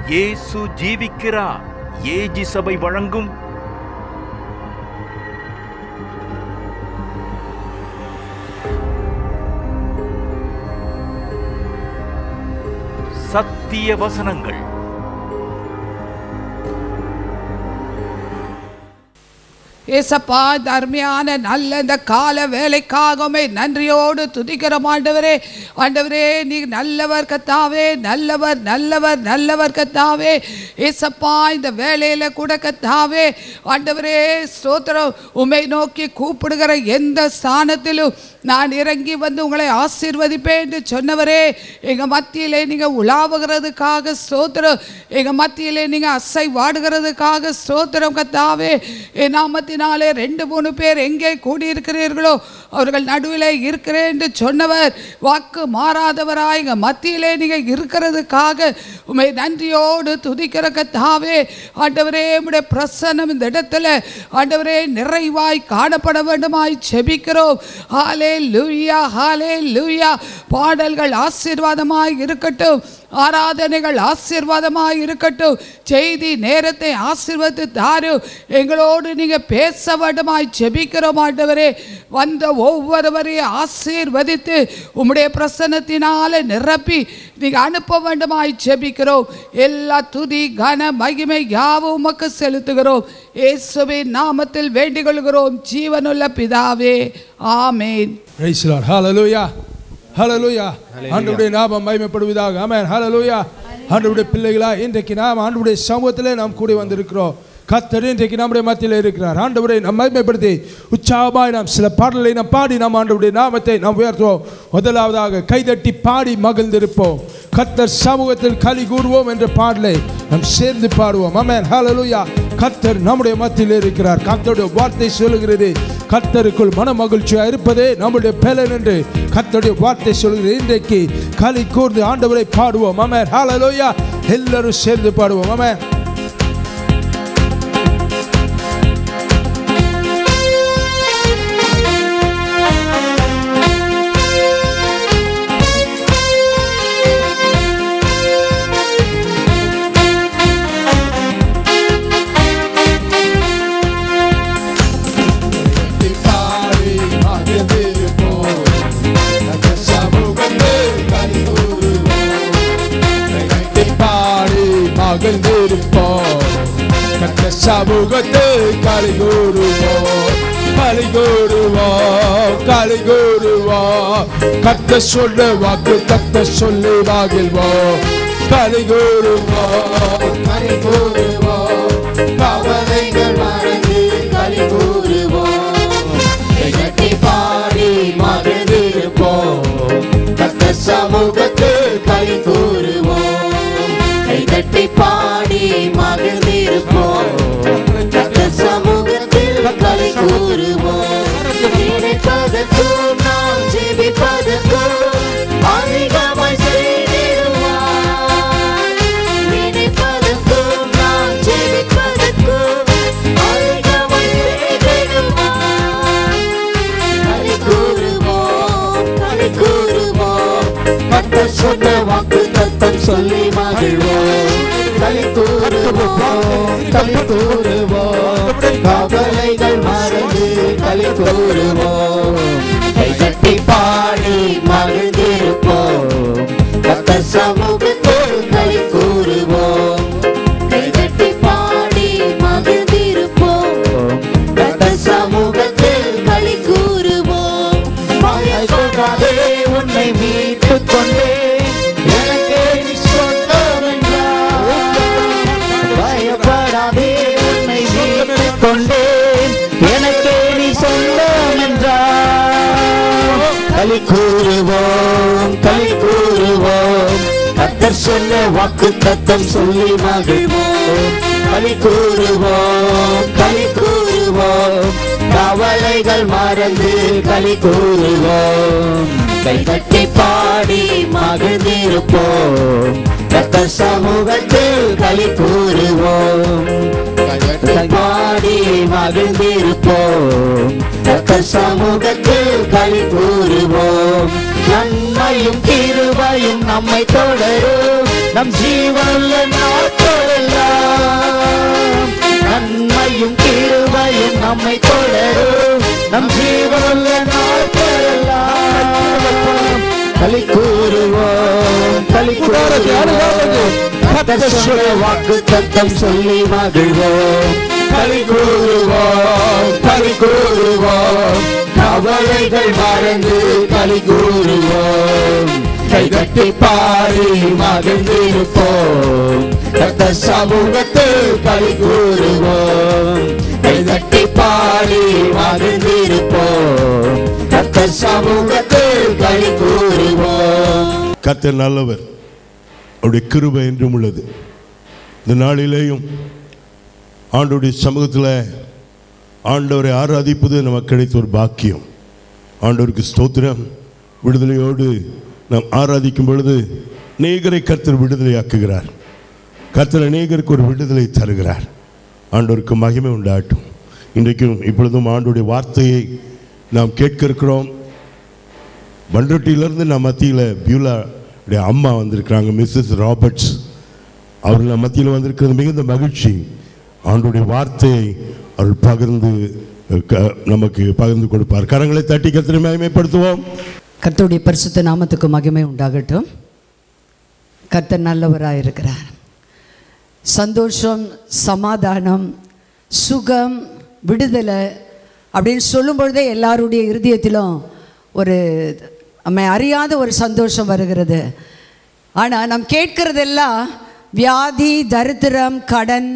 இயேசு ஜீவிக்கிறார் ஏஜி சபை வழங்கும் சத்திய வசனங்கள் ஏசப்பா இந்த அருமையான நல்ல இந்த கால வேலைக்காகவே நன்றியோடு துதிக்கிறோம் ஆண்டவரே ஆண்டவரே நீ நல்லவர் கத்தாவே நல்லவர் நல்லவர் நல்லவர் கத்தாவே ஏசப்பா இந்த வேலையில் கூட கத்தாவே ஆண்டவரே ஸ்தோத்திரம் உமை நோக்கி கூப்பிடுகிற எந்த ஸ்தானத்திலும் நான் இறங்கி வந்து உங்களை ஆசீர்வதிப்பேன் என்று சொன்னவரே எங்கள் மத்தியிலே நீங்கள் உலாவுகிறதுக்காக ஸ்தோத்திரம் எங்கள் மத்தியிலே நீங்கள் அசை வாடுகிறதுக்காக ஸ்தோத்திரம் கத்தாவே என் நாமத்தினாலே ரெண்டு மூணு பேர் எங்கே கூடியிருக்கிறீர்களோ அவர்கள் நடுவிலே இருக்கிறேன் என்று சொன்னவர் வாக்கு மாறாதவராய் எங்கள் மத்தியிலே நீங்கள் இருக்கிறதுக்காக உமை நன்றியோடு துதிக்கிற கத்தாவே ஆண்டவரே உம்முடைய பிரசன்னம் இந்த இடத்துல ஆண்டவரே நிறைவாய் காணப்பட வேண்டுமாய் செபிக்கிறோம் ஹாலே லூயா ஹாலே லூயா பாடல்கள் ஆசீர்வாதமாய் இருக்கட்டும் ஆராதனைகள் ஆசீர்வாதமாய் இருக்கட்டும் செய்தி நேரத்தை ஆசீர்வதித்து தாரும் எங்களோடு நீங்கள் பேச வேண்டுமாய் ஜெபிக்கிறோம் ஆண்டவரே வந்த ஒவ்வொருவரையும் ஆசீர்வதித்து உம்முடைய பிரசன்னத்தினால நிரப்பி நீங்கள் அனுப்ப வேண்டுமாய் ஜெபிக்கிறோம் எல்லா துதி கன மகிமை யாவும் உமக்கு செலுத்துகிறோம் இயேசுவின் நாமத்தில் வேண்டிக் கொள்கிறோம் ஜீவனுள்ள பிதாவே ஆமேன் Praise the Lord. Hallelujah. Hallelujah. ஆண்டவருடைய நாமம் மகிமைப்படுவதாக ஆமென் ஹalleluya ஆண்டவருடைய பிள்ளைகளா இன்றைக்கு நாம் ஆண்டவருடைய சமூகத்திலே நாம் கூடி வந்திருக்கிறோம் கர்த்தர் இன்றைக்கு நம்முடைய மத்தியில் இருக்கிறார் ஆண்டவரை நாம் மகிமைப்படுத்தி உற்சாகமாய் நாம் சில பாடல்களை நாம் பாடி நாம் ஆண்டவருடைய நாமத்தை நாம் உயர்த்துவோம் முதலாவதாக கைதட்டி பாடி மகிழ்ந்திருப்போம் கர்த்தர் சமூகத்தில் களி கூறுவோம் என்ற பாடலை நாம் சேர்ந்து பாடுவோம் ஆமென் ஹalleluya கர்த்தர் நம்முடைய மத்தியில் இருக்கிறார் கர்த்தருடைய வார்த்தை சொல்லுகிறது கர்த்தருக்குள் மன மகிழ்ச்சியா இருப்பதே நம்முடைய பலன் என்று கர்த்தருடைய வார்த்தை சொல்கிறது இன்றைக்கு களி கூர்ந்து ஆண்டவரை பாடுவோம் ஆமென் ஹalleluya எல்லாரும் சேர்ந்து பாடுவோம் ஆமென் பாடி மகிழ்ந்திருப்போம் கத்த சமூகத்தில் களி கூறுவோம் களி கூறுவோம் களி கூறுவோம் கத்த சொல்ல வாக்கு கத்த சொல்லி மகிழ்வோம் களி கூறுவோம் களி கூறுவோம் கவலைகள் மறந்து களி கூறுவோம் கட்டி பாடி மகிழ்ந்திருப்போம் கத்த சமூகத்தில் களி கூறுவோம் கைதட்டி பாடி மகிழ்ந்திருப்போம் கத்த சமூகத்தில் களி கூறுவோம் நினைப்பதற்கும் நாம் ஜெபிப்பதற்கும் அதிகமாய் செய்திடுவார் நினைப்பதற்கும் நாம் ஜெபிப்பதற்கும் அதிகமாய் செய்திடுவார் களி கூறுவோம் களி கூறுவோம் கத்த சொன்ன வாக்கு தத்தம் சொல்லி மகிழ்வோம் களி கூறுவோம் களி கூறுவோம் கவலைகள் மறந்து களி கூறுவோம் கைகட்டி பாடி மகிழ்ந்திருப்போம் கத்த சமூகத்தில் களி கூறுவோம் கைகட்டி பாடி மகிழ்ந்திருப்போம் கத்த சமூகத்தில் களி கூறுவோம் பயப்படாதே உன்னை மீட்டுக் கொண்டே எனக்கே நீ சொந்தம் என்றார். பயப்படாதே உன்னை மீட்டுக் கொண்டேன் எனக்கே நீ சொந்தம் என்றார் களி கூறுவோம் களி கூறுவோம் கத்தர் சொன்ன வாக்கு தத்தம் சொல்லி மகிழ்வோம் களி கூறுவோம் களி கூறுவோம் கவலைகள் மறந்து களி கூறுவோம் கைதட்டி பாடி மகிழ்ந்திருப்போம் கத்தர் சமூகத்தில் களி கூறுவோம் பாடி மகிழ்ந்திருப்போம் கத்த சமூகத்தில் களி கூறுவோம் நன்மையும் கிருபையும் நம்மை தொடரும் நம் ஜீவனுள்ள நாட்கள் நாட்களெல்லாம் நன்மையும் கிருபையும் நம்மை தொடரும் நம் ஜீவனுள்ள நாட்களெல்லாம் களி கூறுவோம் களி கூறுவோம் கர்த்தர் சொன்ன வாக்கு தத்தம் சொல்லி மகிழ்வோம் களி கூறுவோம் களி கூறுவோம் கவலைகள் மறந்து களி கூறுவோம் கைதட்டி பாடி மகிழ்ந்திருப்போம் கத்த சமூகத்தில் களி கூறுவோம் கைதட்டி பாடி மகிழ்ந்திருப்போம் கத்த சமூகத்தில் களி கூறுவோம் கர்த்தர் நல்லவர் அவருடைய கிருபை என்றும் உள்ளது இந்த நாளிலேயும் ஆண்டவருடைய சமூகத்தில் ஆண்டவரை ஆராதிப்பது நமக்கு கிடைத்த ஒரு பாக்கியம் ஆண்டவருக்கு ஸ்தோத்திரம் விடுதலையோடு நாம் ஆராதிக்கும் பொழுது நேகரை கர்த்தர் விடுதலையாக்குகிறார் கர்த்தர் அநேகருக்கு ஒரு விடுதலை தருகிறார் ஆண்டவருக்கு மகிமை உண்டாட்டும் இன்றைக்கும் இப்பொழுதும் ஆண்டவருடைய வார்த்தையை நாம் கேட்க இருக்கிறோம் பண்ருட்டியிலேருந்து நம்ம மத்தியில் பியூலாவுடைய அம்மா வந்திருக்கிறாங்க மிஸ்ஸஸ் ராபர்ட்ஸ் அவர்கள் நம்ம மத்தியில் வந்திருக்கிறது மிகுந்த மகிழ்ச்சி ஆண்டுடைய வார்த்தையை அவர்கள் பகிர்ந்து அஹ், க- நமக்கு பகிர்ந்து கொடுப்பார் கரங்களை தட்டி கத்திரி மகிமைப்படுத்துவோம் கர்த்தருடைய பரிசுத்த நாமத்துக்கு மகிமை உண்டாகட்டும் கர்த்தர் நல்லவராக இருக்கிறார் சந்தோஷம் சமாதானம் சுகம் விடுதலை அப்படின்னு சொல்லும் பொழுதே எல்லாருடைய இருதயத்திலும் ஒரு நம்மை அறியாத ஒரு சந்தோஷம் வருகிறது ஆனால் நாம் கேட்கிறதெல்லாம் வியாதி தரித்திரம் கடன்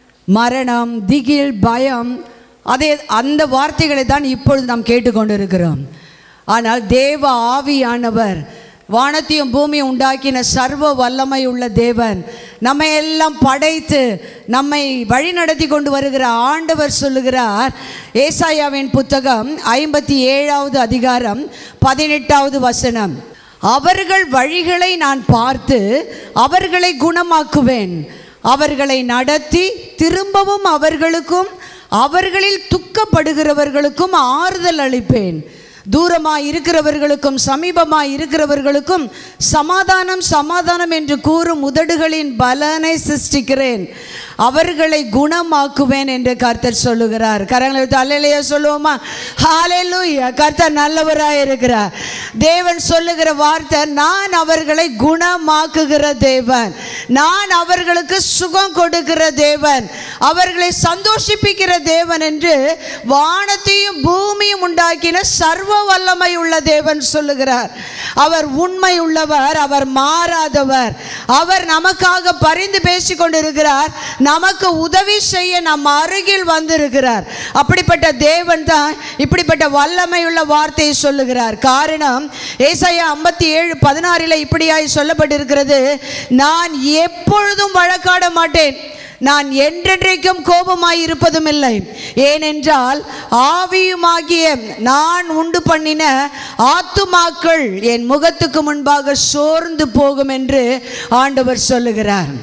மரணம் திகில் பயம் அதே அந்த வார்த்தைகளை தான் இப்பொழுது நாம் கேட்டுக்கொண்டிருக்கிறோம் ஆனால் தேவ ஆவியானவர் வானத்தையும் பூமியும் உண்டாக்கின சர்வ வல்லமை உள்ள தேவன் நம்மை எல்லாம் படைத்து நம்மை வழிநடத்தி கொண்டு வருகிற ஆண்டவர் சொல்லுகிறார் ஏசாயாவின் புத்தகம் ஐம்பத்தி ஏழாவது அதிகாரம் பதினெட்டாவது வசனம் அவர்கள் வழிகளை நான் பார்த்து அவர்களை குணமாக்குவேன் அவர்களை நடத்தி திரும்பவும் அவர்களுக்கும் அவர்களில் துக்கப்படுகிறவர்களுக்கும் ஆறுதல் அளிப்பேன் தூரமாய் இருக்கிறவர்களுக்கும் சமீபமாய் இருக்கிறவர்களுக்கும் சமாதானம் சமாதானம் என்று கூறும் உதடுகளின் பலனை சிருஷ்டிக்கிறேன் அவர்களை குணமாக்குவேன் என்று கர்த்தர் சொல்லுகிறார் கரங்களை விட்டு அல்லையா சொல்லுவோமா ஹalleluya கர்த்தர் நல்லவராய் இருக்கிறார் தேவன் சொல்லுகிற வார்த்தை நான் அவர்களை குணமாக்குகிற தேவன் நான் அவர்களுக்கு சுகம் கொடுக்கிற தேவன் அவர்களை சந்தோஷிப்பிக்கிற தேவன் என்று வானத்தையும் பூமியும் உண்டாக்கின சர்வ வல்லமை உள்ள தேவன் சொல்லுகிறார் அவர் உண்மை உள்ளவர் அவர் மாறாதவர் அவர் நமக்காக பரிந்து பேசிக் கொண்டிருக்கிறார் நமக்கு உதவி செய்ய நம் அருகில் வந்திருக்கிறார் அப்படிப்பட்ட தேவன் தான் இப்படிப்பட்ட வல்லமை உள்ள வார்த்தையை சொல்லுகிறார் காரணம் ஏசாயா ஐம்பத்தி ஏழு பதினாறில் இப்படியாய் சொல்லப்பட்டிருக்கிறது நான் எப்பொழுதும் வழக்காட மாட்டேன் நான் என்றென்றைக்கும் கோபமாய் இருப்பதும் இல்லை ஏனென்றால் ஆவியுமாகிய நான் உண்டு பண்ணின ஆத்துமாக்கள் என் முகத்துக்கு முன்பாக சோர்ந்து போகும் என்று ஆண்டவர் சொல்லுகிறார்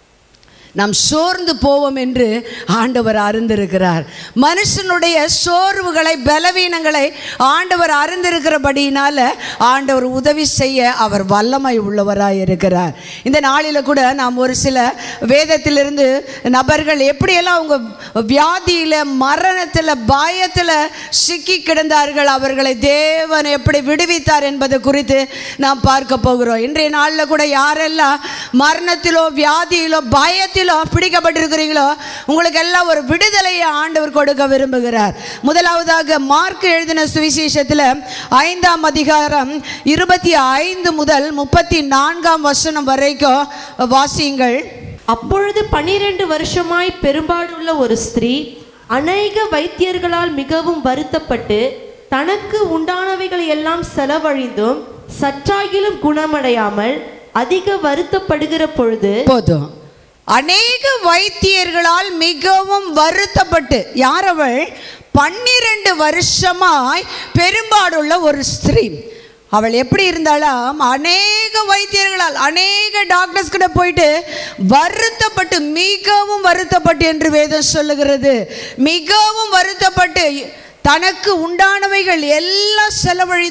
நாம் சோர்ந்து போவோம் என்று ஆண்டவர் அறிந்திருக்கிறார் மனுஷனுடைய சோர்வுகளை பலவீனங்களை ஆண்டவர் அறிந்திருக்கிறபடியினால ஆண்டவர் உதவி செய்ய அவர் வல்லமை உள்ளவராய் இருக்கிறார் இந்த நாளில் கூட நாம் ஒரு சில வேதத்திலிருந்து நபர்கள் எப்படியெல்லாம் அவங்க வியாதியில் மரணத்தில் பயத்தில் சிக்கி கிடந்தார்கள் அவர்களை தேவன் எப்படி விடுவித்தார் என்பது குறித்து நாம் பார்க்க போகிறோம் இன்றைய நாளில் கூட யாரெல்லாம் மரணத்திலோ வியாதியிலோ பயத்திலோ பிடிக்கப்பட்டிருக்கிறீங்களோ உங்களுக்கு எல்லாம் ஒரு விடுதலையை ஆண்டவர் கொடுக்க விரும்புகிறார் முதலாவதாக மார்க் எழுதின சுவிசேஷத்தில் ஐந்தாம் அதிகாரம் இருபத்தி ஐந்து முதல் முப்பத்தி நான்காம் வசனம் வரைக்கும் வாசியுங்கள் அப்பொழுது பனிரெண்டு வருஷமாய் பெரும்பாடுள்ள ஒரு ஸ்திரீ அநேக வைத்தியர்களால் மிகவும் வருத்தப்பட்டு தனக்கு உண்டானவைகள் எல்லாம் செலவழிந்தும் சற்றாகிலும் குணமடையாமல் அதிக வருத்தப்படுகிற பொழுது போதும் அநேக வைத்தியர்களால் மிகவும் வருத்தப்பட்டு யார் அவள் பன்னிரண்டு வருஷமாய் பெரும்பாடுள்ள ஒரு ஸ்திரீ அவள் எப்படி இருந்தாலும் அநேக வைத்தியர்களால் அநேக டாக்டர்ஸ் கிட்ட போயிட்டு வருத்தப்பட்டு மிகவும் வருத்தப்பட்டு என்று வேதம் சொல்லுகிறது மிகவும் வருத்தப்பட்டு தனக்கு உண்டானவைகள் எல்லாம் செலவழிந்தோம்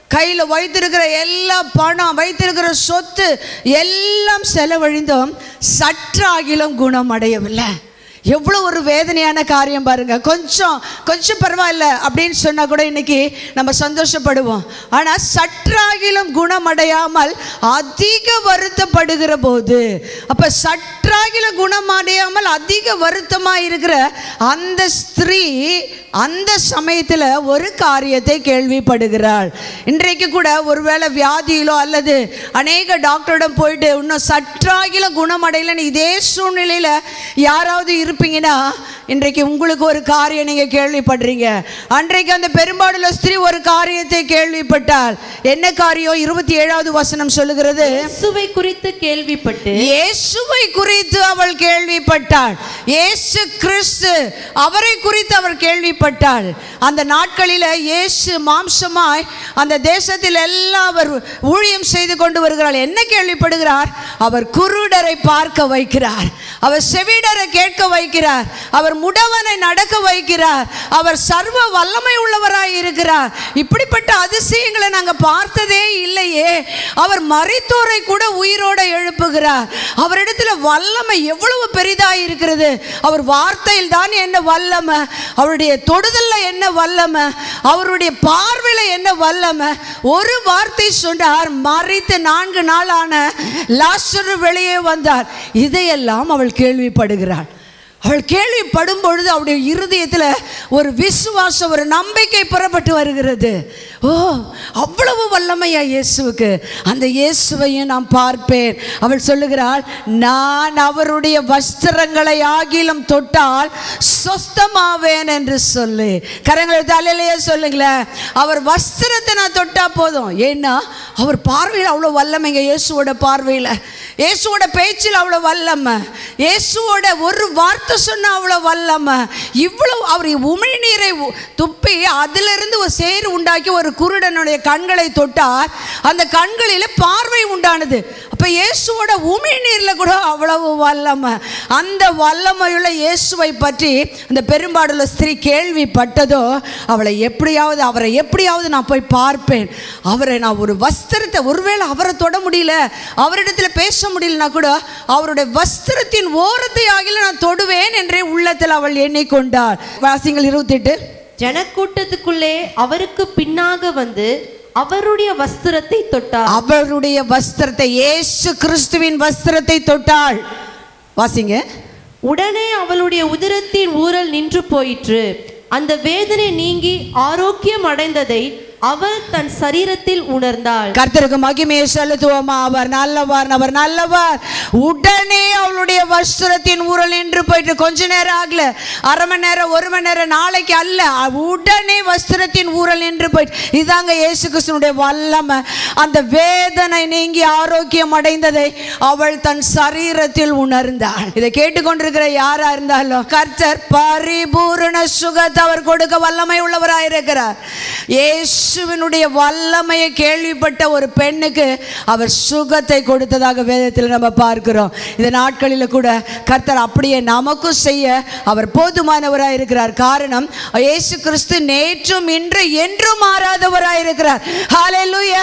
கையில் வைத்திருக்கிற எல்லா பணம் வைத்திருக்கிற சொத்து எல்லாம் செலவழிந்தும் சற்றாகிலும் குணம் அடையவில்லை எவ்வளோ ஒரு வேதனையான காரியம் பாருங்க கொஞ்சம் கொஞ்சம் பரவாயில்ல அப்படின்னு சொன்னால் கூட இன்னைக்கு நம்ம சந்தோஷப்படுவோம் ஆனால் சற்றாகிலும் குணமடையாமல் அதிக வருத்தப்படுகிற போது அப்போ சற்றாகிலும் குணமடையாமல் அதிக வருத்தமாக இருக்கிற அந்த ஸ்திரீ அந்த சமயத்தில் ஒரு காரியத்தை கேள்விப்படுகிறாள் இன்றைக்கு கூட ஒருவேளை வியாதியிலோ அல்லது அநேக டாக்டரிடம் போயிட்டு இன்னும் சற்றாகிலும் குணமடையலைன்னு இதே சூழ்நிலையில் யாராவது இருப்பீங்கன்னா இன்றைக்கு உங்களுக்கு ஒரு காரியம் நீங்கள் கேள்விப்படுறீங்க அன்றைக்கு அந்த பெரும்பாடுள்ள ஸ்திரீ ஒரு காரியத்தை கேள்விப்பட்டாள் என்ன காரியம் இருபத்தி ஏழாவது வசனம் சொல்லுகிறது இயேசுவை குறித்து கேள்விப்பட்டு இயேசுவை குறித்து அவள் கேள்விப்பட்டாள் இயேசு கிறிஸ்து அவரை குறித்து அவள் கேள்விப்பட்டாள் அந்த நாட்களில் இயேசு மாம்சமாய் அந்த தேசத்தில் எல்லாம் அவர் ஊழியம் செய்து கொண்டு வருகிறாள் என்ன கேள்விப்படுகிறார் அவர் குருடரை பார்க்க வைக்கிறார் அவர் செவிடரை கேட்க வைக்கிறார் அவர் முடவனை நடக்க வைக்கிறார் அவர் சர்வ வல்லமை உள்ளவராய் இருக்கிறார் இப்படிப்பட்ட அதிசயங்களை நாங்கள் பார்த்ததே இல்லையே அவர் மரித்தோரை கூட உயிரோட எழுப்புகிறார் அவரிடத்துல வல்லமை எவ்வளவு பெரிதாய் இருக்கிறது அவர் வார்த்தையில் தான் என்ன வல்லமை அவருடைய தொடுதல்ல என்ன வல்லமை அவருடைய பார்வையில என்ன வல்லமை ஒரு வார்த்தை சொன்னார் மறித்து நான்கு நாளான லாஸ்டர் வெளியே வந்தார் இதையெல்லாம் அவள் கேள்விப்படுகிறாள் அவள் கேள்விப்படும் பொழுது அவருடைய இருதயத்தில் ஒரு விசுவாசம் ஒரு நம்பிக்கை புறப்பட்டு வருகிறது ஓ அவ்வளவு வல்லமையா இயேசுவுக்கு அந்த இயேசுவையும் நான் பார்ப்பேன் அவள் சொல்லுகிறாள் நான் அவருடைய வஸ்திரங்களை ஆகிலும் தொட்டால் சொஸ்தமாவேன் என்று சொல்லு கரங்களை தலையிலேயே சொல்லுங்களேன் அவர் வஸ்திரத்தை நான் தொட்டா போதும் ஏன்னா அவர் பார்வையில் அவ்வளோ வல்லமைங்க இயேசுவோட பார்வையில் இயேசுவோட பேச்சில் அவ்வளோ வல்லமை இயேசுவோட ஒரு வார்த்தை சொன்ன அவ்வளோ வல்லமை இவ்வளவு அவர் உமிழ்நீரை உ- துப்பி அதிலிருந்து ஒரு சேறு உண்டாக்கி ஒரு குருடனுடைய கண்களை தொட்டார் அந்த கண்களில் பார்வை உண்டானது அப்போ இயேசுவோட உமிழ்நீரில் கூட அவ்வளவு வல்லமை அந்த வல்லமையுள்ள இயேசுவை பற்றி அந்த பெரும்பாடுள்ள ஸ்திரீ கேள்விப்பட்டதோ அவளை எப்படியாவது அவரை எப்படியாவது நான் போய் பார்ப்பேன் அவரை நான் ஒரு வஸ்திரத்தை ஒருவேளை அவரை தொட முடியல அவரிடத்துல பேச முடியலனா கூட அவருடைய வஸ்திரத்தின் ஓரத்தை ஆகில நான் தொடுவேன் என்றே உள்ளத்தில் அவள் எண்ணிக்கொண்டாள் வாசிங்கள் இருபத்தெட்டு ஜனக்கூட்டத்துக்குள்ளே அவருக்கு பின்னாக வந்து அவருடைய வஸ்திரத்தை தொட்டார் அவருடைய வஸ்திரத்தை இயேசு கிறிஸ்துவின் வஸ்திரத்தை தொட்டாள் வாசிங்க உடனே அவளுடைய உதிரத்தின் ஊரல் நின்று போயிற்று அந்த வேதனை நீங்கி ஆரோக்கியம் அடைந்ததை அவள் தன் சரீரத்தில் உணர்ந்தாள் கர்த்தருக்கு மகிமையை செலுத்துவோமா அவர் நல்லவர் அவர் நல்லவர் உடனே அவளுடைய வஸ்திரத்தின் ஊரல் நின்று போயிட்டு கொஞ்ச நேரம் ஆகல அரை மணி நேரம் ஒரு மணி நேரம் நாளைக்கு அல்ல உடனே வஸ்திரத்தின் ஊரல் நின்று போயிட்டு இதாங்க இயேசு கிறிஸ்துனுடைய வல்லமை அந்த வேதனை நீங்கி ஆரோக்கியம் அடைந்ததை அவள் தன் சரீரத்தில் உணர்ந்தாள் இதை கேட்டுக்கொண்டிருக்கிற யாரா இருந்தாலும் கர்த்தர் பரிபூரண சுகத்தை அவர் கொடுக்க வல்லமை உள்ளவராயிருக்கிறார் இயேசுவினுடைய வல்லமையை கேள்விப்பட்ட ஒரு பெண்ணுக்கு அவர் சுகத்தை கொடுத்ததாக வேதத்தில் நம்ம பார்க்கிறோம் இந்த நாட்களில் கூட கர்த்தர் அப்படியே நமக்கும் செய்ய அவர் போதுமானவராக இருக்கிறார் காரணம் இயேசு கிறிஸ்து நேற்றும் இன்று என்றும் மாறாதவராக இருக்கிறார் ஹalleluya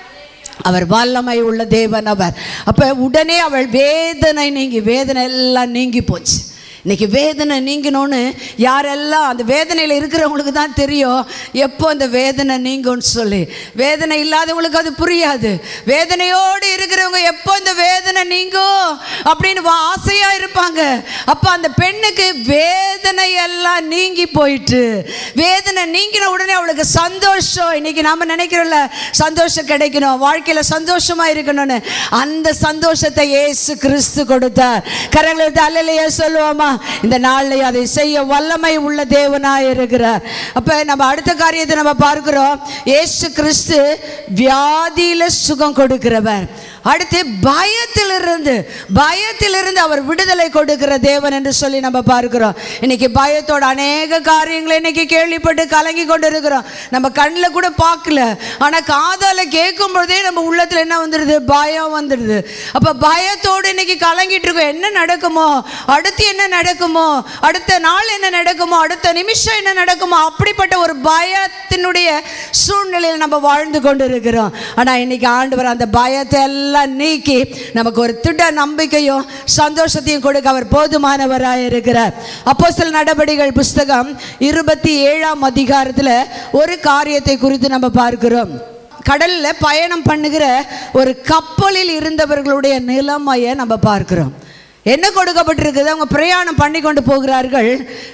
அவர் வல்லமை உள்ள தேவன் அவர் அப்ப உடனே அவள் வேதனை நீங்கி வேதனை எல்லாம் நீங்கி போச்சு இன்னைக்கு வேதனை நீங்கணும்னு யாரெல்லாம் அந்த வேதனையில் இருக்கிறவங்களுக்கு தான் தெரியும் எப்போ அந்த வேதனை நீங்கும்னு சொல்லி வேதனை இல்லாதவங்களுக்கு அது புரியாது வேதனையோடு இருக்கிறவங்க எப்போ இந்த வேதனை நீங்கும் அப்படின்னு வா- ஆசையா இருப்பாங்க அப்போ அந்த பெண்ணுக்கு வேதனை எல்லாம் நீங்கி போயிட்டு வேதனை நீங்கின உடனே அவளுக்கு சந்தோஷம் இன்னைக்கு நாம நினைக்கிறோம்ல சந்தோஷம் கிடைக்கணும் வாழ்க்கையில சந்தோஷமா இருக்கணும்னு அந்த சந்தோஷத்தை இயேசு கிறிஸ்து கொடுத்தார் கரங்களை அல்லலையே சொல்லுவோமா இந்த நாள்ல அதை செய்ய வல்லமை உள்ள தேவனாய் இருக்கிறார் அப்ப நம்ம அடுத்த காரியத்தை நம்ம பார்க்கிறோம் இயேசு கிறிஸ்து வியாதியில சுகம் கொடுக்கிறவர் அடுத்து பயத்திலிருந்து பயத்திலிருந்து அவர் விடுதலை கொடுக்கிற தேவன் என்று சொல்லி நம்ம பார்க்கிறோம் இன்னைக்கு பயத்தோட அநேக காரியங்களை இன்னைக்கு கேள்விப்பட்டு கலங்கி கொண்டு இருக்கிறோம் நம்ம கண்ணில் கூட பார்க்கல ஆனால் காதால கேட்கும் பொழுதே நம்ம உள்ளத்தில் என்ன வந்துடுது பயம் வந்துடுது அப்போ பயத்தோடு இன்னைக்கு கலங்கிட்டு இருக்கோம் என்ன நடக்குமோ அடுத்து என்ன நடக்குமோ அடுத்த நாள் என்ன நடக்குமோ அடுத்த நிமிஷம் என்ன நடக்குமோ அப்படிப்பட்ட ஒரு பயத்தினுடைய சூழ்நிலையில் நம்ம வாழ்ந்து கொண்டு இருக்கிறோம் ஆனால் இன்னைக்கு ஆண்டவர் அந்த பயத்தை எல்லாம் நீக்கி நமக்கு ஒரு திட நம்பிக்கையும் சந்தோஷத்தையும் கொடுக்க அவர் போதுமானவராக இருக்கிறார் அப்போ சில நடவடிக்கைகள் புஸ்தகம் இருபத்தி ஏழாம் அதிகாரத்தில் ஒரு காரியத்தை குறித்து நம்ம பார்க்கிறோம் கடல்ல பயணம் பண்ணுகிற ஒரு கப்பலில் இருந்தவர்களுடைய நிலைமையை நம்ம பார்க்கிறோம் என்ன கொடுக்கப்பட்டிருக்குது அவங்க பிரயாணம் பண்ணி கொண்டு போகிறார்கள்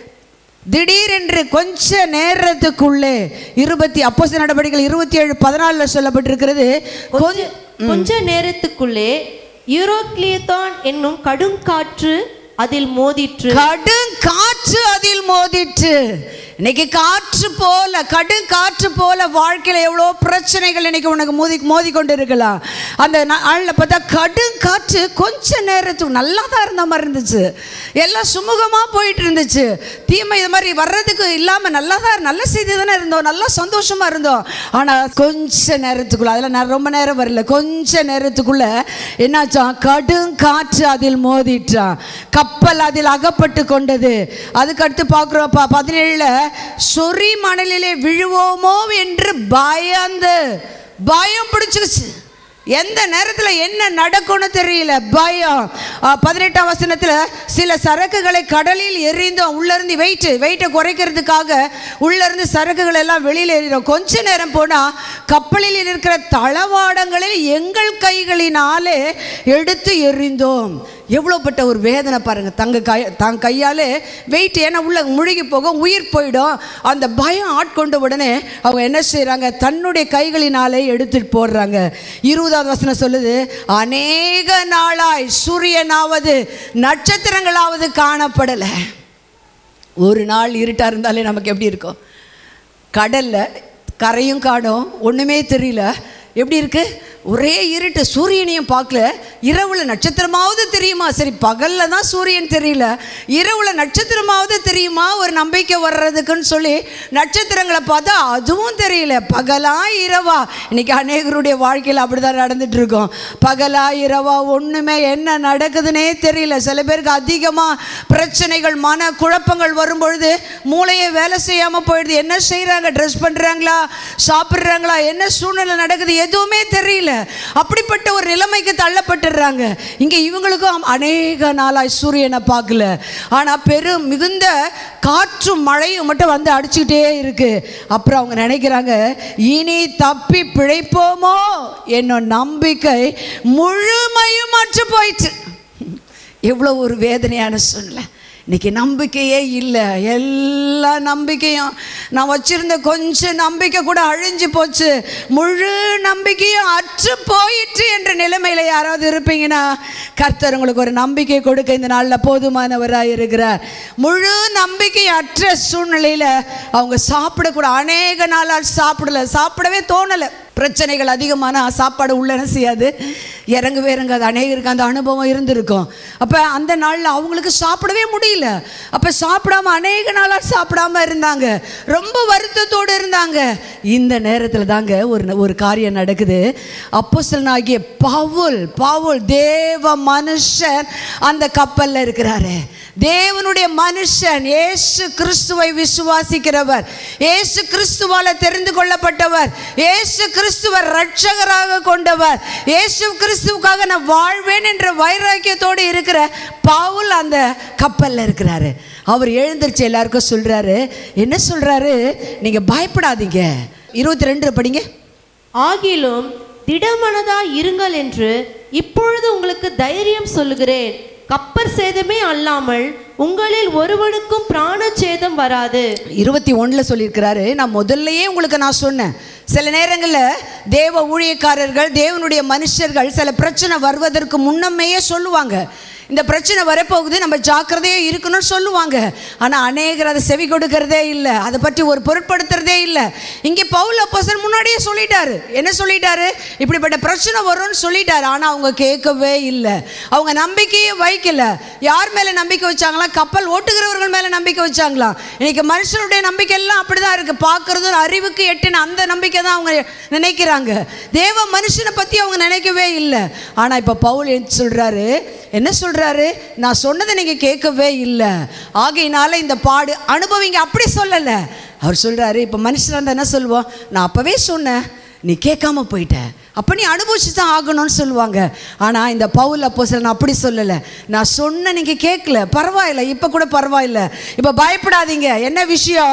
திடீரென்று கொஞ்ச நேரத்துக்குள்ளே இருபத்தி அப்போஸ் நடவடிக்கைகள் இருபத்தி ஏழு பதினாலில் சொல்லப்பட்டிருக்கிறது கொஞ்ச கொஞ்ச நேரத்துக்குள்ளே யூரோக்ளியத்தான் என்னும் கடும் காற்று அதில் மோதிற்று கடும் காற்று அதில் மோதிற்று இன்னைக்கு காற்று போல கடும் காற்று போல வாழ்க்கையில எவ்வளோ பிரச்சனைகள் இன்னைக்கு உனக்கு மோதி மோதி கொண்டு இருக்கலாம் அந்த நாளில் பார்த்தா கடும் காற்று கொஞ்ச நேரத்துக்கு நல்லா தான் இருந்த மாதிரி இருந்துச்சு எல்லாம் சுமூகமாக போயிட்டு இருந்துச்சு தீமை இது மாதிரி வர்றதுக்கு இல்லாமல் நல்லா தான் நல்ல செய்தி தானே இருந்தோம் நல்லா சந்தோஷமா இருந்தோம் ஆனால் கொஞ்ச நேரத்துக்குள்ள அதில் நான் ரொம்ப நேரம் வரல கொஞ்ச நேரத்துக்குள்ள என்னாச்சான் கடும் காற்று அதில் மோதிட்டான் கப்பல் அதில் அகப்பட்டு கொண்டது அதுக்கு அடுத்து பார்க்குறோம் ப பதினேழில் சொறி மணலிலே விழுவோமோ என்று பயந்து பயம் பிடிச்சிருச்சு எந்த நேரத்தில் என்ன நடக்கும்னு தெரியல பயம் ஆ, பதினெட்டாம் வசனத்தில் சில சரக்குகளை கடலில் எறிந்தோம் உள்ளேருந்து வெயிட்டு வெயிட்டை குறைக்கிறதுக்காக உள்ளேருந்து சரக்குகள் எல்லாம் வெளியில் எறிகிறோம் கொஞ்ச நேரம் போனால் கப்பலில் இருக்கிற தளவாடங்களில் எங்கள் கைகளினாலே எடுத்து எறிந்தோம் எவ்வளோப்பட்ட ஒரு வேதனை பாருங்க தங்க கை தங்க கையால் வெயிட் ஏன்னா உள்ள முழுகி போகும் உயிர் போயிடும் அந்த பயம் ஆட்கொண்ட உடனே அவங்க என்ன செய்கிறாங்க தன்னுடைய கைகளினாலே எடுத்துட்டு போடுறாங்க இருபதாவது வசனம் சொல்லுது அநேக நாளாய் சூரியனாவது நட்சத்திரங்களாவது காணப்படலை ஒரு நாள் இருட்டாக இருந்தாலே நமக்கு எப்படி இருக்கும் கடல்ல கரையும் காணும் ஒன்றுமே தெரியல எப்படி இருக்கு ஒரே இருட்டு சூரியனையும் பார்க்கல இரவுல நட்சத்திரமாவது தெரியுமா சரி பகல்ல தான் சூரியன் தெரியல இரவுல நட்சத்திரமாவது தெரியுமா ஒரு நம்பிக்கை வர்றதுக்குன்னு சொல்லி நட்சத்திரங்களை பார்த்தா அதுவும் தெரியல பகலா இரவா இன்னைக்கு அநேகருடைய வாழ்க்கையில் அப்படிதான் நடந்துட்டு இருக்கோம் பகலா இரவா ஒண்ணுமே என்ன நடக்குதுன்னே தெரியல சில பேருக்கு அதிகமா பிரச்சனைகள் மன குழப்பங்கள் வரும்பொழுது மூளையே வேலை செய்யாம போயிடுது என்ன செய்றாங்க ட்ரெஸ் பண்றாங்களா சாப்பிட்றாங்களா என்ன சூழ்நிலை நடக்குது எதுவுமே தெரியல அப்படிப்பட்ட ஒரு நிலைமைக்கு தள்ளப்பட்டுடுறாங்க இங்க இவங்களுக்கும் அநேக நாளாய் சூரியனை பார்க்கல ஆனா பெரும் மிகுந்த காற்றும் மழையும் மட்டும் வந்து அடிச்சுக்கிட்டே இருக்கு அப்புறம் அவங்க நினைக்கிறாங்க இனி தப்பி பிழைப்போமோ என்னும் நம்பிக்கை முழுமையும் அற்று போயிற்று எவ்வளோ ஒரு வேதனையான சூழ்நிலை இன்னைக்கு நம்பிக்கையே இல்லை எல்லா நம்பிக்கையும் நான் வச்சிருந்த கொஞ்சம் நம்பிக்கை கூட அழிஞ்சு போச்சு முழு நம்பிக்கையும் அற்று போயிற்று என்ற நிலைமையில யாராவது இருப்பீங்கன்னா கர்த்தர் உங்களுக்கு ஒரு நம்பிக்கை கொடுக்க இந்த நாளில் போதுமானவராக இருக்கிறார் முழு நம்பிக்கை அற்ற சூழ்நிலையில அவங்க சாப்பிடக்கூட அநேக நாளால் சாப்பிடல சாப்பிடவே தோணலை பிரச்சனைகள் அதிகமான சாப்பாடு உள்ள என்ன செய்யாது இறங்கவே இறங்காது அநேகருக்கு அந்த அனுபவம் இருந்திருக்கும் அப்போ அந்த நாளில் அவங்களுக்கு சாப்பிடவே முடியல அப்போ சாப்பிடாம அநேக நாளாக சாப்பிடாம இருந்தாங்க ரொம்ப வருத்தத்தோடு இருந்தாங்க இந்த நேரத்தில் தாங்க ஒரு ஒரு காரியம் நடக்குது அப்போஸ்தலனாகிய பவுல் பவுல் தேவ மனுஷன் அந்த கப்பலில் இருக்கிறாரு தேவனுடைய மனுஷன் இயேசு கிறிஸ்துவை விசுவாசிக்கிறவர் இயேசு கிறிஸ்துவால தெரிந்து கொள்ளப்பட்டவர் இயேசு கிறிஸ்துவர் ரட்சகராக கொண்டவர் இயேசு கிறிஸ்துவுக்காக நான் வாழ்வேன் என்ற வைராக்கியத்தோடு இருக்கிற பவுல் அந்த கப்பல்ல இருக்கிறாரு அவர் எழுந்திருச்சு எல்லாருக்கும் சொல்றாரு என்ன சொல்றாரு நீங்க பயப்படாதீங்க இருபத்தி ரெண்டு படிங்க ஆகிலும் திடமனதா இருங்கள் என்று இப்பொழுது உங்களுக்கு தைரியம் சொல்லுகிறேன் கப்பர் சேதமே அல்லாமல் உங்களில் ஒருவனுக்கும் பிராண சேதம் வராது இருபத்தி ஒன்றில் சொல்லியிருக்கிறாரு நான் முதல்லயே உங்களுக்கு நான் சொன்னேன் சில நேரங்களில் தேவ ஊழியக்காரர்கள் தேவனுடைய மனுஷர்கள் சில பிரச்சனை வருவதற்கு முன்னமேயே சொல்லுவாங்க இந்த பிரச்சனை வரப்போகுது நம்ம ஜாக்கிரதையாக இருக்கணும்னு சொல்லுவாங்க ஆனால் அநேகர் அதை செவி கொடுக்கறதே இல்லை அதை பற்றி ஒரு பொருட்படுத்துறதே இல்லை இங்கே பவுல் அப்போசன் முன்னாடியே சொல்லிட்டாரு என்ன சொல்லிட்டாரு இப்படிப்பட்ட பிரச்சனை வரும்னு சொல்லிட்டாரு ஆனால் அவங்க கேட்கவே இல்லை அவங்க நம்பிக்கையே வைக்கல யார் மேலே நம்பிக்கை வச்சாங்களா கப்பல் ஓட்டுகிறவர்கள் மேலே நம்பிக்கை வச்சாங்களா இன்னைக்கு மனுஷனுடைய நம்பிக்கை எல்லாம் அப்படிதான் இருக்கு பார்க்கறதும் அறிவுக்கு எட்டின அந்த நம்பிக்கை தான் அவங்க நினைக்கிறாங்க தேவ மனுஷனை பற்றி அவங்க நினைக்கவே இல்லை ஆனால் இப்போ பவுல் என்ன சொல்றாரு என்ன சொல்றாரு சொல்றாரு நான் சொன்னதை நீங்க கேட்கவே இல்லை ஆகையினால இந்த பாடு அனுபவிங்க அப்படி சொல்லல அவர் சொல்றாரு இப்ப மனுஷனா இருந்தா என்ன சொல்லுவோம் நான் அப்பவே சொன்னேன் நீ கேட்காம போயிட்ட அப்போ நீ அனுபவிச்சு தான் ஆகணும்னு சொல்லுவாங்க ஆனால் இந்த பவுல் அப்போ நான் அப்படி சொல்லலை நான் சொன்ன நீங்கள் கேட்கல பரவாயில்ல இப்போ கூட பரவாயில்ல இப்போ பயப்படாதீங்க என்ன விஷயம்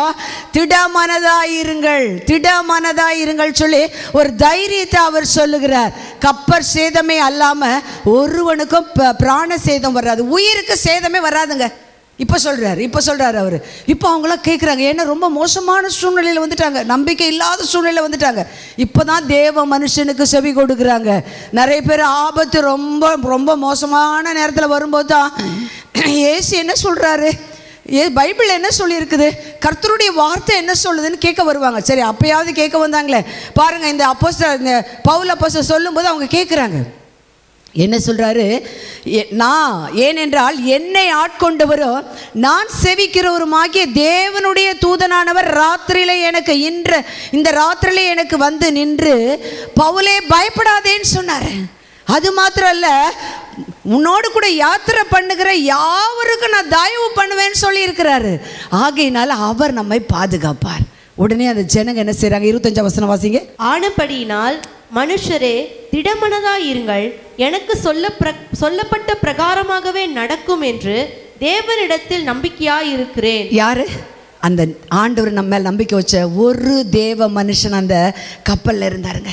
திடமனதாயிருங்கள் திடமனதாயிருங்கள் சொல்லி ஒரு தைரியத்தை அவர் சொல்லுகிறார் கப்பர் சேதமே அல்லாமல் ஒருவனுக்கும் ப- பிராண சேதம் வராது உயிருக்கு சேதமே வராதுங்க இப்போ சொல்றாரு இப்போ சொல்றாரு அவர் இப்போ அவங்களாம் கேட்குறாங்க ஏன்னா ரொம்ப மோசமான சூழ்நிலையில் வந்துட்டாங்க நம்பிக்கை இல்லாத சூழ்நிலையில் வந்துட்டாங்க இப்போ தான் தேவ மனுஷனுக்கு செவி கொடுக்குறாங்க நிறைய பேர் ஆபத்து ரொம்ப ரொம்ப மோசமான நேரத்தில் வரும்போது தான் ஏசு என்ன சொல்றாரு ஏ பைபிள் என்ன சொல்லியிருக்குது கர்த்தருடைய வார்த்தை என்ன சொல்லுதுன்னு கேட்க வருவாங்க சரி அப்பயாவது கேட்க வந்தாங்களே பாருங்க இந்த அப்போஸ்தல இந்த பவுல் அப்போஸ்தலர் சொல்லும்போது அவங்க கேட்குறாங்க என்ன சொல்றாரு எ- நான் ஏனென்றால் என்னை ஆட்கொண்டவரோ நான் செவிக்கிறவருமாகிய தேவனுடைய தூதனானவர் ராத்திரியில எனக்கு இன்று இந்த ராத்திரியில எனக்கு வந்து நின்று பவுலே பயப்படாதேன்னு சொன்னார் அது மாத்திரம் இல்ல உன்னோடு கூட யாத்திரை பண்ணுகிற யாவருக்கும் நான் தயவு பண்ணுவேன்னு சொல்லி இருக்கிறாரு ஆகையினால அவர் நம்மை பாதுகாப்பார் உடனே அந்த ஜனங்க என்ன செய்றாங்க இருபத்தஞ்சாம் வசனம் வாசிங்க ஆனபடியினால் மனுஷரே திடமனதாயிருங்கள் எனக்கு சொல்ல பிர- சொல்லப்பட்ட பிரகாரமாகவே நடக்கும் என்று தேவனிடத்தில் நம்பிக்கையாயிருக்கிறேன் யாரு அந்த ஆண்டவர் நம்ம மேல் நம்பிக்கை வச்ச ஒரு தேவ மனுஷன் அந்த கப்பல்ல இருந்தாருங்க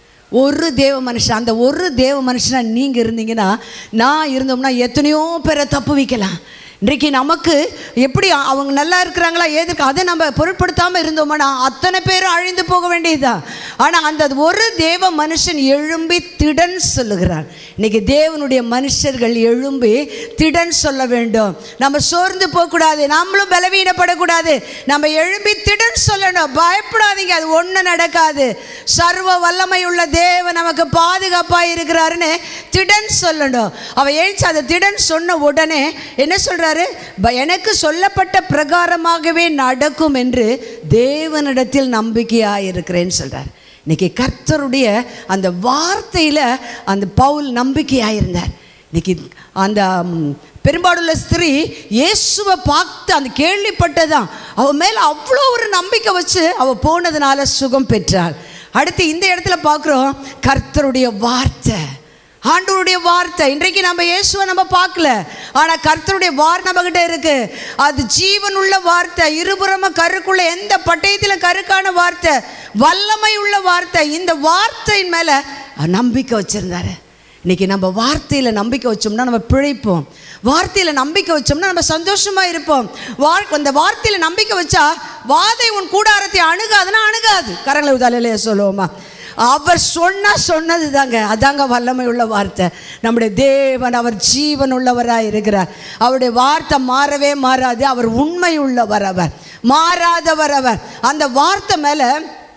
ஒரு தேவ மனுஷன் அந்த ஒரு தேவ மனுஷனா நீங்க இருந்தீங்கன்னா நான் இருந்தோம்னா எத்தனையோ பேரை தப்பு வைக்கலாம் இன்றைக்கு நமக்கு எப்படி அ- அவங்க நல்லா இருக்கிறாங்களா ஏதுக்கு அதை நம்ம பொருட்படுத்தாமல் இருந்தோம்னா அத்தனை பேரும் அழிந்து போக வேண்டியதுதான் ஆனால் அந்த ஒரு தேவ மனுஷன் எழும்பி திடன் சொல்லுகிறார் இன்னைக்கு தேவனுடைய மனுஷர்கள் எழும்பி திடன் சொல்ல வேண்டும் நம்ம சோர்ந்து போகக்கூடாது நம்மளும் பலவீனப்படக்கூடாது நம்ம எழும்பி திடன் சொல்லணும் பயப்படாதீங்க அது ஒன்றும் நடக்காது சர்வ வல்லமை உள்ள தேவன் நமக்கு பாதுகாப்பாக இருக்கிறாருன்னு திடன் சொல்லணும் அவ எழுச்சி அதை திடன் சொன்ன உடனே என்ன சொல்றாரு "ப- எனக்கு சொல்லப்பட்ட பிரகாரமாகவே நடக்கும் என்று தேவனிடத்தில் நம்பிக்கையாக இருக்கிறேன்னு சொல்றார் இன்னைக்கு கர்த்தருடைய அந்த வார்த்தையில அந்த பவுல் நம்பிக்கையாக இருந்தார் இன்னைக்கு அந்த ம், பெரும்பாடுள்ள ஸ்திரீ இயேசுவை பார்த்து அந்த கேள்விப்பட்டதான் அவ மேல அவ்வளோ ஒரு நம்பிக்கை வச்சு அவ போனதுனால சுகம் பெற்றாள் அடுத்து இந்த இடத்துல பார்க்குறோம் கர்த்தருடைய வார்த்தை ஆண்டவருடைய வார்த்தை இன்றைக்கு நம்ம இயேசுவை நம்ம பார்க்கல ஆனா கர்த்தருடைய வார்த்தை நம்ம கிட்ட இருக்கு அது ஜீவன் உள்ள வார்த்தை இருபுறமா கருக்குள்ள எந்த பட்டயத்திலும் கருக்கான வார்த்தை வல்லமை உள்ள வார்த்தை இந்த வார்த்தையின் மேல அவர் நம்பிக்கை வச்சிருந்தாரு இன்னைக்கு நம்ம வார்த்தையில நம்பிக்கை வச்சோம்னா நம்ம பிழைப்போம் வார்த்தையில நம்பிக்கை வச்சோம்னா நம்ம சந்தோஷமா இருப்போம் வார் அந்த வார்த்தையில நம்பிக்கை வச்சா வாதை உன் கூடாரத்தை அணுகாதுன்னா அணுகாது கரங்களை உதாலையிலே சொல்லுவோமா அவர் சொன்னா சொன்னது தாங்க அதாங்க வல்லமை உள்ள வார்த்தை நம்முடைய தேவன் அவர் ஜீவன் உள்ளவராக இருக்கிறார் அவருடைய வார்த்தை மாறவே மாறாது அவர் உண்மை உள்ளவர் அவர் மாறாதவர் அவர் அந்த வார்த்தை மேலே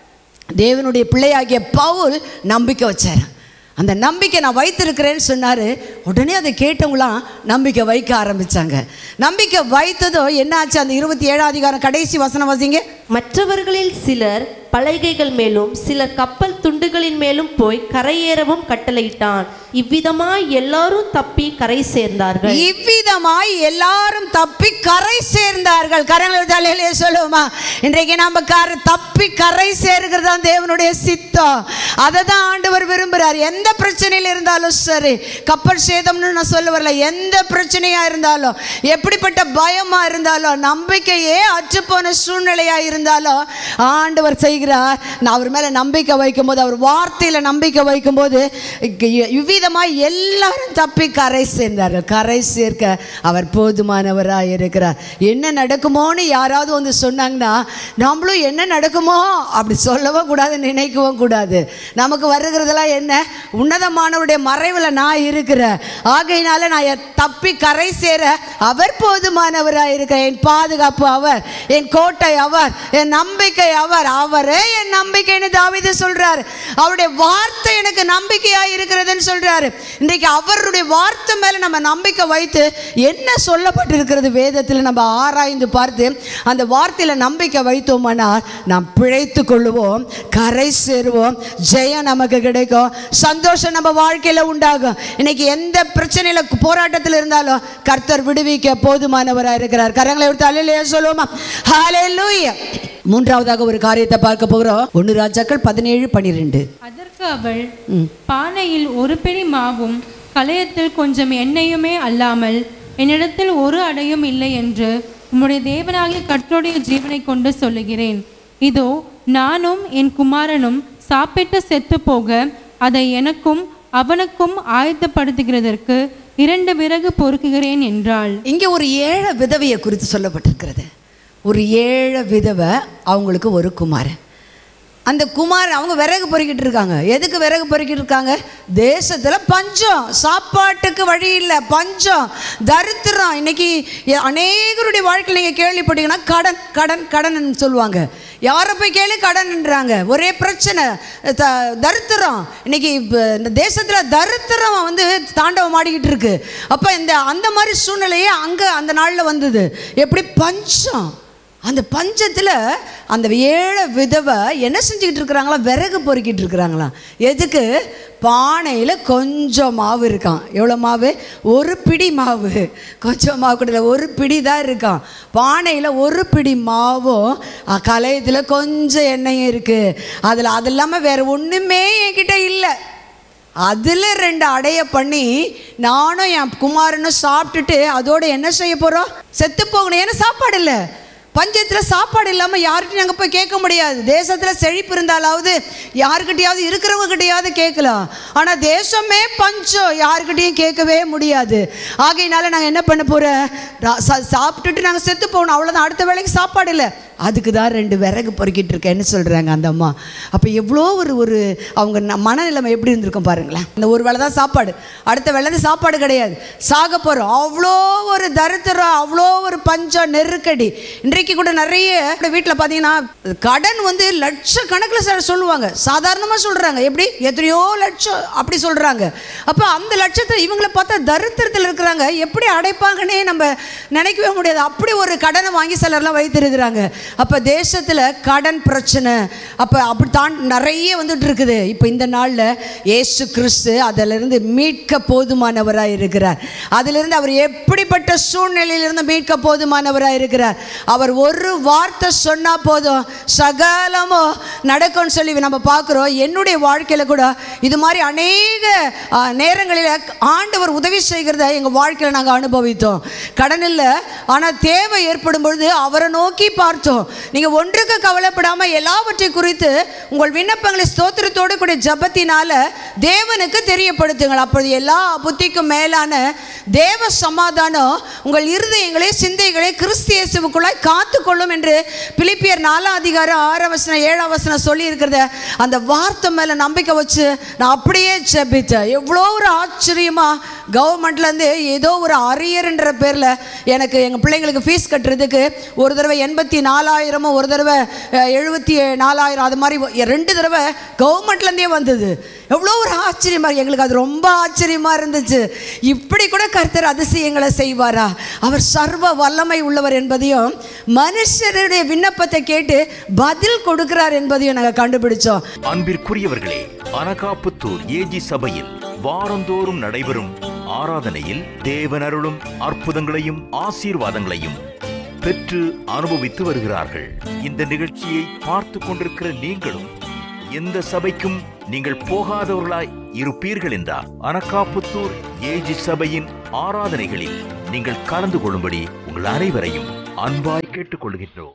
தேவனுடைய பிள்ளையாகிய பவுல் நம்பிக்கை வச்சார் அந்த நம்பிக்கை நான் வைத்திருக்கிறேன்னு சொன்னார் உடனே அதை கேட்டவங்களாம் நம்பிக்கை வைக்க ஆரம்பிச்சாங்க நம்பிக்கை வைத்ததும் என்ன ஆச்சு அந்த இருபத்தி ஏழாம் அதிகாரம் கடைசி வசனம் வாசிங்க மற்றவர்களில் சிலர் பலகைகள் மேலும் சிலர் கப்பல் துண்டுகளின் மேலும் போய் கரையேறவும் கட்டளையிட்டான் இவ்விதமாய் எல்லாரும் தப்பி கரை சேர்ந்தார்கள் இவ்விதமாய் எல்லாரும் தப்பி கரை சேர்ந்தார்கள் கரங்கள் தலையிலே சொல்லுவோமா இன்றைக்கு நம்ம கரை தப்பி கரை சேர்கிறது தான் தேவனுடைய சித்தம் அதை தான் ஆண்டவர் விரும்புகிறார் எந்த பிரச்சனையில் இருந்தாலும் சரி கப்பல் சேதம்னு நான் சொல்ல வரல எந்த பிரச்சனையா இருந்தாலும் எப்படிப்பட்ட பயமா இருந்தாலும் நம்பிக்கையே அற்றுப்போன சூழ்நிலையா இருந்தாலும் ஆண்டவர் செய்கிறார் நான் அவர் மேல நம்பிக்கை வைக்கும்போது அவர் வார்த்தையில நம்பிக்கை வைக்கும்போது இ- இவ்விதமாய் எல்லாரும் தப்பி கரை சேர்ந்தார்கள் கரை சேர்க்க அவர் போதுமானவராக இருக்கிறார் என்ன நடக்குமோன்னு யாராவது வந்து சொன்னாங்கன்னா நம்மளும் என்ன நடக்குமோ அப்படி சொல்லவும் கூடாது நினைக்கவும் கூடாது நமக்கு வருகிறதெல்லாம் என்ன உன்னதமானவருடைய மறைவில் நான் இருக்கிறேன் ஆகையினால நான் எ- தப்பி கரை சேர அவர் போதுமானவராக இருக்கிறார் என் பாதுகாப்பு அவர் என் கோட்டை அவர் என் நம்பிக்கை அவர் அவர் அவரே என் நம்பிக்கைன்னு தாவீது சொல்றாரு அவருடைய வார்த்தை எனக்கு நம்பிக்கையா இருக்கிறதுன்னு சொல்றாரு இன்றைக்கு அவருடைய வார்த்தை மேல நம்ம நம்பிக்கை வைத்து என்ன சொல்லப்பட்டிருக்கிறது வேதத்தில் நம்ம ஆராய்ந்து பார்த்து அந்த வார்த்தையில நம்பிக்கை வைத்தோமானால் நாம் பிழைத்து கொள்ளுவோம் கரை சேருவோம் ஜெயம் நமக்கு கிடைக்கும் சந்தோஷம் நம்ம வாழ்க்கையில உண்டாகும் இன்னைக்கு எந்த பிரச்சனையில போராட்டத்தில் இருந்தாலும் கர்த்தர் விடுவிக்க போதுமானவராக இருக்கிறார் கரங்களை விட்டு அல்லையா சொல்லுவோமா ஹalleluya மூன்றாவதாக ஒரு காரியத்தை பார்க்க போகிறோம் ஒன்று ராஜாக்கள் பதினேழு பன்னிரெண்டு அதற்கு அவள் பானையில் ஒரு பிடி மாவும் கலையத்தில் கொஞ்சம் எண்ணெயுமே அல்லாமல் என்னிடத்தில் ஒரு அடையும் இல்லை என்று உம்முடைய தேவனாகிய கர்த்தருடைய ஜீவனை கொண்டு சொல்லுகிறேன் இதோ நானும் என் குமாரனும் சாப்பிட்டு செத்து போக அதை எனக்கும் அவனுக்கும் ஆயத்தப்படுத்துகிறதற்கு இரண்டு விறகு பொறுக்குகிறேன் என்றாள் இங்கே ஒரு ஏழை விதவையை குறித்து சொல்லப்பட்டிருக்கிறது ஒரு ஏழை விதவை அவங்களுக்கு ஒரு குமாரன் அந்த குமார் அவங்க விறகு பொறுக்கிட்டு இருக்காங்க எதுக்கு விறகு பொறுக்கிட்டு இருக்காங்க தேசத்தில் பஞ்சம் சாப்பாட்டுக்கு வழி இல்லை பஞ்சம் தரித்திரம் இன்னைக்கு எ- அநேகருடைய வாழ்க்கையில் நீங்கள் கேள்விப்பட்டீங்கன்னா கடன் கடன் கடன் சொல்லுவாங்க யாரை போய் கேளு கடன்ன்றாங்க ஒரே பிரச்சனை த தரித்திரம் இன்னைக்கு இப்ப இந்த தேசத்தில் தரித்திரம் வந்து தாண்டவம் ஆடிக்கிட்டு இருக்கு அப்போ இந்த அந்த மாதிரி சூழ்நிலையே அங்கே அந்த நாளில் வந்தது எப்படி பஞ்சம் அந்த பஞ்சத்தில் அந்த ஏழை விதவை என்ன செஞ்சுக்கிட்டு இருக்கிறாங்களா விறகு பொறுக்கிட்டு இருக்கிறாங்களாம் எதுக்கு பானையில் கொஞ்சம் மாவு இருக்கான் எவ்வளோ மாவு ஒரு பிடி மாவு கொஞ்சம் மாவு கூட இல்லை, ஒரு பிடி தான் இருக்கான் பானையில் ஒரு பிடி மாவும் அஹ், கலையத்தில் கொஞ்சம் எண்ணெயும் இருக்குது அதில் அது இல்லாமல் வேறு ஒன்றுமே என்கிட்ட இல்லை அதில் ரெண்டு அடைய பண்ணி நானும் என் குமாரனும் சாப்பிட்டுட்டு அதோட என்ன செய்ய போகிறோம் செத்து போகணும் ஏன்னா சாப்பாடு இல்லை பஞ்சத்தில் சாப்பாடு இல்லாமல் யார்கிட்டையும் நாங்கள் போய் கேட்க முடியாது தேசத்தில் செழிப்பு இருந்தாலாவது யாருக்கிட்டையாவது இருக்கிறவங்க கிட்டையாவது கேட்கலாம் ஆனால் தேசமே பஞ்சம் யாருக்கிட்டையும் கேட்கவே முடியாது ஆகையினால நாங்கள் என்ன பண்ண போகிறோம் சாப்பிட்டுட்டு நாங்கள் செத்து போகணும் அவ்வளோதான் அடுத்த வேளைக்கு சாப்பாடு இல்லை அதுக்கு தான் ரெண்டு விறகு பொறுக்கிட்டு இருக்கேன்னு சொல்கிறாங்க அந்த அம்மா அப்போ எவ்வளோ ஒரு ஒரு அவங்க ந- மனநிலைமை எப்படி இருந்திருக்கும் பாருங்களேன் இந்த ஒரு வேளை தான் சாப்பாடு அடுத்த வேளை தான் சாப்பாடு கிடையாது சாக போகிறோம் அவ்வளோ ஒரு தரித்திரம் அவ்வளோ ஒரு பஞ்சம் நெருக்கடி இன்றைக்கு கூட நிறைய வீட்டில் பார்த்தீங்கன்னா கடன் வந்து லட்சக்கணக்கில் சார் சொல்லுவாங்க சாதாரணமாக சொல்கிறாங்க எப்படி எத்தனையோ லட்சம் அப்படி சொல்கிறாங்க அப்போ அந்த லட்சத்தை இவங்களை பார்த்தா தரித்திரத்தில் இருக்கிறாங்க எப்படி அடைப்பாங்கன்னே நம்ம நினைக்கவே முடியாது அப்படி ஒரு கடனை வாங்கி சிலர்லாம் வைத்திருக்கிறாங்க அப்போ தேசத்தில் கடன் பிரச்சனை அப்போ அப்படி தான் நிறைய வந்துட்டு இருக்குது இப்போ இந்த நாளில் இயேசு கிறிஸ்து அதிலிருந்து மீட்க போதுமானவராக இருக்கிறார் அதிலிருந்து அவர் எப்படிப்பட்ட சூழ்நிலையிலிருந்து மீட்க போதுமானவராக இருக்கிறார் அவர் ஒரு வார்த்தை சொன்னால் போதும் சகலமோ நடக்கும்னு சொல்லி நம்ம பார்க்குறோம் என்னுடைய வாழ்க்கையில் கூட இது மாதிரி அநேக ஆ, நேரங்களில் ஆண்டவர் உதவி செய்கிறத எங்கள் வாழ்க்கையில் நாங்கள் அனுபவித்தோம் கடன் இல்லை ஆனால் தேவை ஏற்படும் பொழுது அவரை நோக்கி பார்த்தோம் நீங்கள் ஒன்றுக்கு கவலைப்படாமல் எல்லாவற்றை குறித்து உங்கள் விண்ணப்பங்களை ஸ்தோத்திரத்தோடு கூட ஜபத்தினால தேவனுக்கு தெரியப்படுத்துங்கள் அப்பொழுது எல்லா புத்திக்கும் மேலான தேவ சமாதானம் உங்கள் இருதயங்களை சிந்தைகளை கிறிஸ்து இயேசுவுக்குள்ளாய் காத்துக்கொள்ளும் என்று பிலிப்பியர் நாலாம் அதிகாரம் ஆறாம் வசனம் ஏழாம் வசனம் சொல்லி இருக்கிறத அந்த வார்த்தை மேலே நம்பிக்கை வச்சு நான் அப்படியே ஜெபித்தேன் எவ்வளோ ஒரு ஆச்சரியமா கவர்மெண்ட்லேருந்து ஏதோ ஒரு அரியர்ன்ற பேரில் எனக்கு எங்கள் பிள்ளைங்களுக்கு ஃபீஸ் கட்டுறதுக்கு ஒரு தடவை எண்பத்தி நாலாயிரமோ ஒரு தடவை அஹ், எழுபத்தி நாலாயிரம் அது மாதிரி ஒ- ரெண்டு தடவை கவர்மெண்ட்லேருந்தே வந்தது எவ்வளோ ஒரு ஆச்சரியமா இருக்கு. எங்களுக்கு அது ரொம்ப ஆச்சரியமா இருந்துச்சு இப்படி கூட கர்த்தர் அதிசயங்களை செய்வாரா அவர் சர்வ வல்லமை உள்ளவர் என்பதையும் மனுஷருடைய விண்ணப்பத்தை கேட்டு பதில் கொடுக்கிறார் என்பதையும் நாங்கள் கண்டுபிடிச்சோம் அன்பிற்குரியவர்களே அனகாப்புத்தூர் ஏஜி சபையில் வாரந்தோறும் நடைபெறும் ஆராதனையில் தேவனருளும் அற்புதங்களையும் ஆசீர்வாதங்களையும் பெற்று அனுபவித்து வருகிறார்கள் இந்த நிகழ்ச்சியை பார்த்து கொண்டிருக்கிற நீங்களும் எந்த சபைக்கும் நீங்கள் போகாதவர்களாய் இருப்பீர்கள் என்றால் அனகாப்புத்தூர் ஏஜி சபையின் ஆராதனைகளில் நீங்கள் கலந்து கொள்ளும்படி உங்கள் அனைவரையும் அன்பாய் கேட்டுக்கொள்கின்றோம்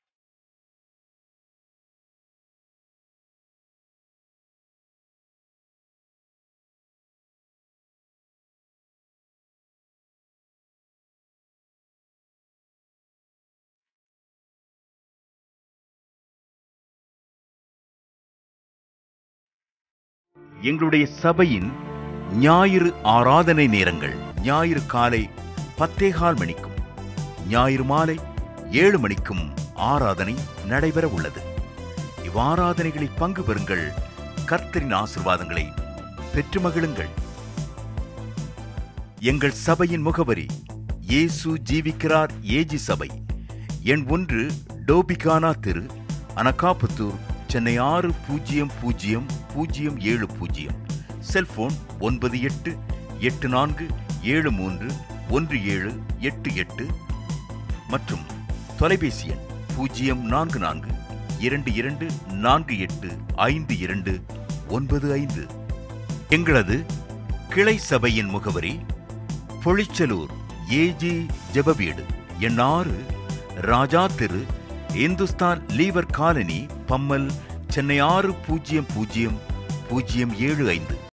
எங்களுடைய சபையின் ஞாயிறு ஆராதனை நேரங்கள் ஞாயிறு காலை பத்தேகால் மணிக்கும் ஞாயிறு மாலை ஏழு மணிக்கும் ஆராதனை நடைபெற உள்ளது இவ்வாராதனைகளில் பங்கு பெறுங்கள் கர்த்தரின் ஆசிர்வாதங்களை பெற்று மகிழுங்கள் எங்கள் சபையின் முகவரி இயேசு ஜீவிக்கிறார் ஏஜி சபை எண் ஒன்று டோபிகானா தெரு அனகாபுத்தூர் சென்னை ஆறு பூஜ்ஜியம் பூஜ்ஜியம் பூஜ்ஜியம் ஏழு பூஜ்ஜியம் செல்போன் ஒன்பது எட்டு எட்டு நான்கு ஏழு மூன்று ஒன்று ஏழு எட்டு எட்டு மற்றும் தொலைபேசி எண் பூஜ்ஜியம் நான்கு நான்கு இரண்டு இரண்டு நான்கு எட்டு ஐந்து இரண்டு ஒன்பது ஐந்து எங்களது கிளை சபையின் முகவரி பொழிச்சலூர் ஏஜி ஜெபவீடு எண் ஆறு ராஜா தெரு இந்துஸ்தான் லீவர் காலனி பம்மல் சென்னை ஆறு பூஜ்ஜியம் பூஜ்ஜியம் பூஜ்ஜியம் ஏழு ஐந்து